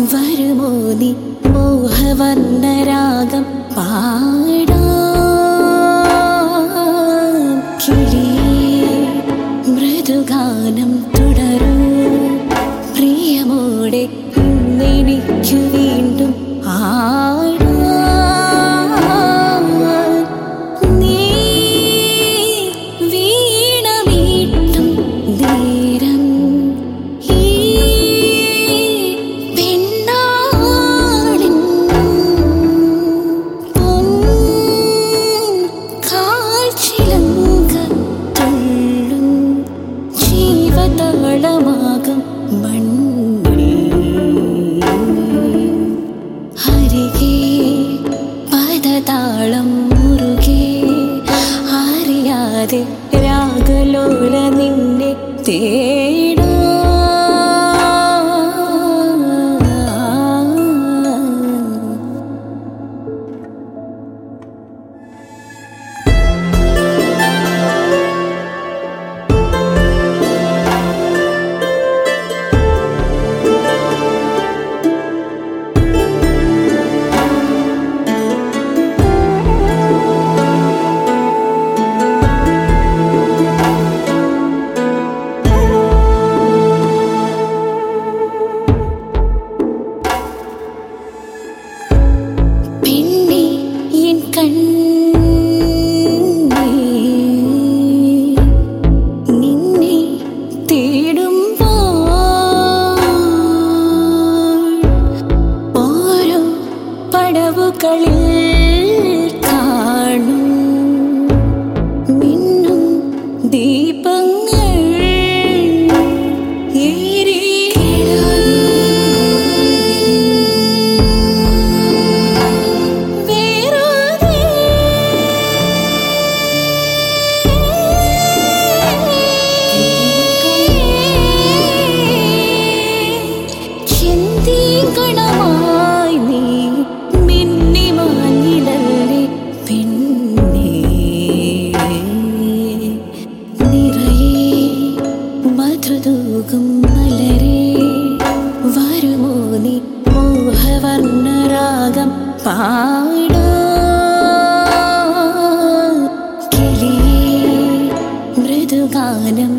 വരുമോ നീ മോഹവർണ്ണരാഗം പാടാം കിളിയേ മൃദുഗാനം തുടരൂ പ്രിയമോടെ ഇന്നെനിക്കു വീണ്ടും ആടാം നീ വീണമീട്ടും നേരം ഈ പെണ്ണാളിൻ കാൽച്ചിലങ്ക തുള്ളും ജീവതളമാകും മണ്ണിൽ ഹരികെ പദതാളം മുറുകെ അറിയാതെ രാഗലോല നിന്നെ തേടാ പെണ്ണേ എൻ കണ്ണേ നിന്നെ തേടുമ്പോൾ ഓരോ പടവുകളിൽ കാണും മിന്നും ദീപങ്ങൾ വേറാതെ ചിന്തീകണമായി നീ മിന്നി മാഞ്ഞിടല്ലേ പെണ്ണേ നിറയെ മധുതൂകും മലരെ വരുമോ നീ മോഹവർണ്ണരാഗം പാടാ കിളിയേ മൃദുഗാനം